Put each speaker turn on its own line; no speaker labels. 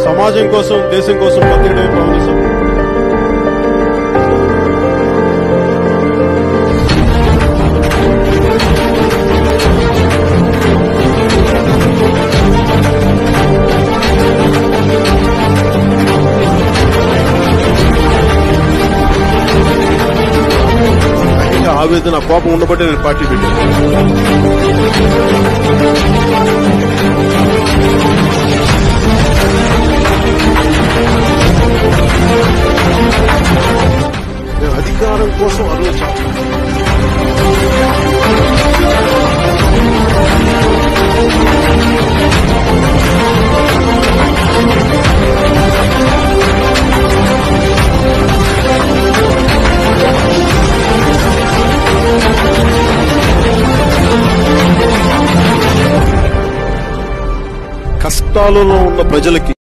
సమాజం కోసం దేశం కోసం బతికడమే పౌరుషం ఇంకా ఆవేదన కోపం ఉండబట్టే నేను పార్టీ పెట్టాను నేను అధికారం కోసం అరువు కష్టాలలో ఉన్న ప్రజలకి